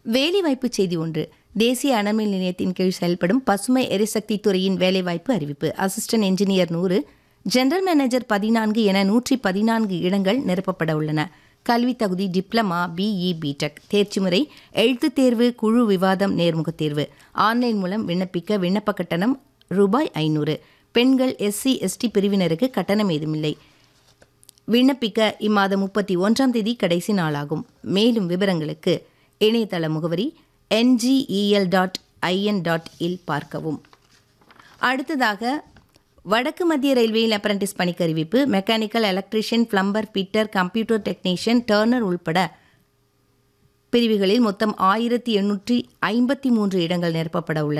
வேலைவாய்ப்பு செய்தி ஒன்று தேசிய அனல்மின் நிலையத்தின் கீழ் செயல்படும் பசுமை எரிசக்தி துறையின் வேலைவாய்ப்பு அறிவிப்பு அசிஸ்டன்ட் என்ஜினியர் நூறு ஜெனரல் மேனேஜர் பதினான்கு என நூற்றி பதினான்கு இடங்கள் நிரப்பப்பட உள்ளன கல்வி தகுதி டிப்ளமா பிஇ பிடெக் தேர்ச்சி முறை எழுத்துத் தேர்வு குழு விவாதம் நேர்முகத் தேர்வு ஆன்லைன் மூலம் விண்ணப்பிக்க விண்ணப்ப கட்டணம் ரூபாய் ஐநூறு பெண்கள் எஸ்சி எஸ்டி பிரிவினருக்கு கட்டணம் ஏதுமில்லை விண்ணப்பிக்க இம்மாதம் முப்பத்தி ஒன்றாம் தேதி கடைசி நாளாகும் மேலும் விவரங்களுக்கு இணையதள முகவரி என்ஜிஇஎல் டாட் ஐஎன் டாட் இல் பார்க்கவும் அடுத்ததாக வடக்கு மத்திய ரயில்வேயில் அப்ரண்டிஸ் பணிக்கு அறிவிப்பு mechanical electrician plumber fitter computer technician turner உள்பட பிரிவுகளில் மொத்தம் ஆயிரத்தி எண்ணூற்றி ஐம்பத்தி மூன்று இடங்கள் நிரப்பப்பட உள்ளன